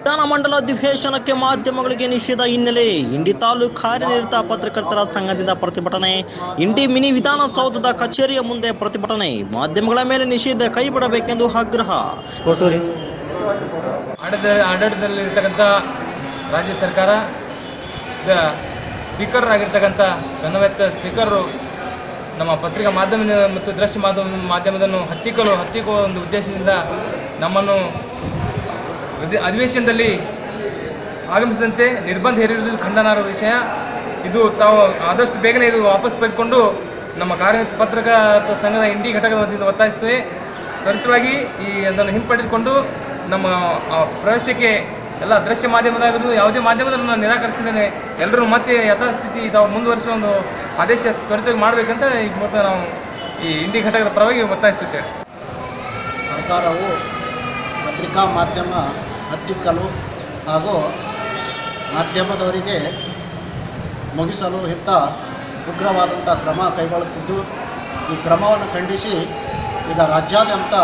ವಿಧಾನಮಂಡಲ ಅಧಿವೇಶನಕ್ಕೆ ಮಾಧ್ಯಮಗಳಿಗೆ ನಿಷೇಧ ಹಿನ್ನೆಲೆ ಇಂಡಿ ತಾಲೂಕು ಕಾರ್ಯನಿರತ ಪತ್ರಕರ್ತರ ಸಂಘದಿಂದ ಪ್ರತಿಭಟನೆ ಇಂಡಿ ಮಿನಿ ವಿಧಾನಸೌಧದ ಕಚೇರಿಯ ಮುಂದೆ ಪ್ರತಿಭಟನೆ ಮಾಧ್ಯಮಗಳ ಮೇಲೆ ನಿಷೇಧ ಕೈಬಿಡಬೇಕೆಂದು ಆಗ್ರಹ ಕೊಟ್ಟೂರಿ ಆಡಳಿತ ಆಡಳಿತದಲ್ಲಿರ್ತಕ್ಕಂಥ ರಾಜ್ಯ ಸರ್ಕಾರ ದ ಸ್ಪೀಕರ್ ಆಗಿರ್ತಕ್ಕಂಥ ಘನವೆತ್ತ ಸ್ಪೀಕರು ನಮ್ಮ ಪತ್ರಿಕಾ ಮಾಧ್ಯಮ ಮತ್ತು ದೃಶ್ಯ ಮಾಧ್ಯಮ ಮಾಧ್ಯಮದನ್ನು ಹತ್ತಿಕ್ಕಲು ಹತ್ತಿಕ್ಕುವ ಒಂದು ಉದ್ದೇಶದಿಂದ ನಮ್ಮನ್ನು ಅಧಿ- ಅಧಿವೇಶನದಲ್ಲಿ ಆಗಮಿಸಿದಂತೆ ನಿರ್ಬಂಧ ಹೇರಿರುವುದು ಖಂಡನಾರ್ಹ ವಿಷಯ ಇದು ತಾವು ಆದಷ್ಟು ಬೇಗನೆ ಇದು ವಾಪಸ್ ಪಡೆದುಕೊಂಡು ನಮ್ಮ ಕಾರ್ಯನಿರತ ಪತ್ರಕರ್ತರ ಸಂಘದ ಇಂಡಿ ಘಟಕದ ವತಿಯಿಂದ ಒತ್ತಾಯಿಸುತ್ತೇವೆ ತ್ವರಿತವಾಗಿ ಈ ಅದನ್ನು ಹಿಂಪಡೆದುಕೊಂಡು ನಮ್ಮ ಆ, ಪ್ರವೇಶಕ್ಕೆ ಎಲ್ಲ ದೃಶ್ಯ ಮಾಧ್ಯಮದಾಗಲು ಯಾವುದೇ ಮಾಧ್ಯಮದಲ್ಲೂ ನಾನು ನಿರಾಕರಿಸಿದ್ದೇನೆ ಎಲ್ಲರೂ ಮತ್ತೆ ಯಥಾಸ್ಥಿತಿ ತಾವು ಮುಂದುವರಿಸುವ ಒಂದು ಆದೇಶ ತ್ವರಿತವಾಗಿ ಮಾಡಬೇಕಂತ ಈ ಮೂಲಕ ನಾವು ಈ ಇಂಡಿ ಘಟಕದ ಪರವಾಗಿ ಒತ್ತಾಯಿಸುತ್ತೇವೆ ಸರ್ಕಾರವು ಪತ್ರಿಕಾ ಮಾಧ್ಯಮ ಹತ್ತಿಕ್ಕಲು ಹಾಗೂ ಮಾಧ್ಯಮದವರಿಗೆ ಮುಗಿಸಲು ಹಿತ್ತ ಉಗ್ರವಾದಂಥ ಕ್ರಮ ಕೈಗೊಳ್ಳುತ್ತಿದ್ದು ಈ ಕ್ರಮವನ್ನು ಖಂಡಿಸಿ ಈಗ ರಾಜ್ಯಾದ್ಯಂತ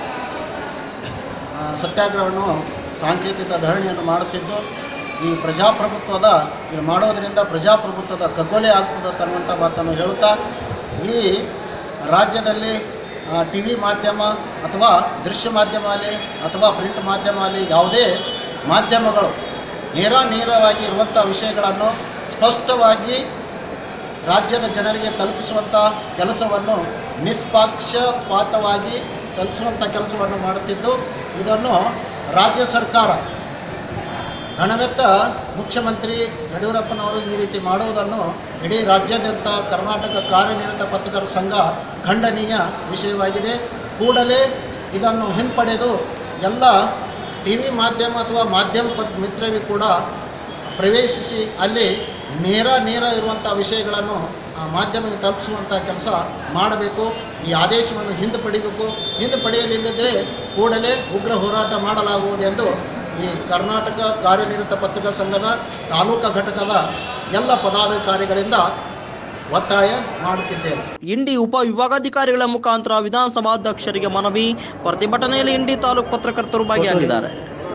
ಆ, ಸತ್ಯಾಗ್ರಹವನ್ನು ಸಾಂಕೇತಿಕ ಧರಣಿಯನ್ನು ಮಾಡುತ್ತಿದ್ದು ಈ ಪ್ರಜಾಪ್ರಭುತ್ವದ ಇದು ಮಾಡೋದರಿಂದ ಪ್ರಜಾಪ್ರಭುತ್ವದ ಕಗ್ಗೊಲೆ ಆಗ್ತದೆ ಅನ್ನುವಂಥ ಮಾತನ್ನು ಹೇಳುತ್ತಾ ಈ ರಾಜ್ಯದಲ್ಲಿ ಟಿ ವಿ ಮಾಧ್ಯಮ ಅಥವಾ ದೃಶ್ಯ ಮಾಧ್ಯಮ ಆಗಲಿ ಅಥವಾ ಪ್ರಿಂಟ್ ಮಾಧ್ಯಮ ಆಗಲಿ ಯಾವುದೇ ಮಾಧ್ಯಮಗಳು ನೇರ ನೇರವಾಗಿ ಇರುವಂಥ ವಿಷಯಗಳನ್ನು ಸ್ಪಷ್ಟವಾಗಿ ರಾಜ್ಯದ ಜನರಿಗೆ ತಲುಪಿಸುವಂಥ ಕೆಲಸವನ್ನು ನಿಷ್ಪಕ್ಷಪಾತವಾಗಿ ತಲುಪಿಸುವಂಥ ಕೆಲಸವನ್ನು ಮಾಡುತ್ತಿದ್ದು ಇದನ್ನು ರಾಜ್ಯ ಸರ್ಕಾರ ಘನವೆತ್ತ ಮುಖ್ಯಮಂತ್ರಿ ಯಡಿಯೂರಪ್ಪನವರು ಈ ರೀತಿ ಮಾಡುವುದನ್ನು ಇಡೀ ರಾಜ್ಯಾದ್ಯಂತ ಕರ್ನಾಟಕ ಕಾರ್ಯನಿರತ ಪತ್ರಕರ್ತರ ಸಂಘ ಖಂಡನೀಯ ವಿಷಯವಾಗಿದೆ ಕೂಡಲೇ ಇದನ್ನು ಹಿಂಪಡೆದು ಎಲ್ಲ ಟಿ ವಿ ಮಾಧ್ಯಮ ಅಥವಾ ಮಾಧ್ಯಮ ಪತ್ ಮಿತ್ರರಿಗೆ ಕೂಡ ಪ್ರವೇಶಿಸಿ ಅಲ್ಲಿ ನೇರ ನೇರ ಇರುವಂಥ ವಿಷಯಗಳನ್ನು ಆ ಮಾಧ್ಯಮಕ್ಕೆ ತಲುಪಿಸುವಂಥ ಕೆಲಸ ಮಾಡಬೇಕು ಈ ಆದೇಶವನ್ನು ಹಿಂದೆ ಪಡಿಬೇಕು ಹಿಂದೆ ಪಡೆಯಲಿಲ್ಲದೆ ಕೂಡಲೇ ಉಗ್ರ ಹೋರಾಟ ಮಾಡಲಾಗುವುದೆಂದು ಈ ಕರ್ನಾಟಕ ಕಾರ್ಯನಿರತ ಪತ್ರಿಕಾ ಸಂಘದ ತಾಲೂಕಾ ಘಟಕದ ಎಲ್ಲ ಪದಾಧಿಕಾರಿಗಳಿಂದ ಒತ್ತಾಯ ಮಾಡುತ್ತಿದ್ದೇನೆ ಇಂಡಿ ಉಪ ವಿಭಾಗಾಧಿಕಾರಿಗಳ ಮುಖಾಂತರ ವಿಧಾನಸಭಾಧ್ಯಕ್ಷರಿಗೆ ಮನವಿ ಪ್ರತಿಭಟನೆಯಲ್ಲಿ ಇಂಡಿ ತಾಲೂಕು ಪತ್ರಕರ್ತರು ಭಾಗಿಯಾಗಿದ್ದಾರೆ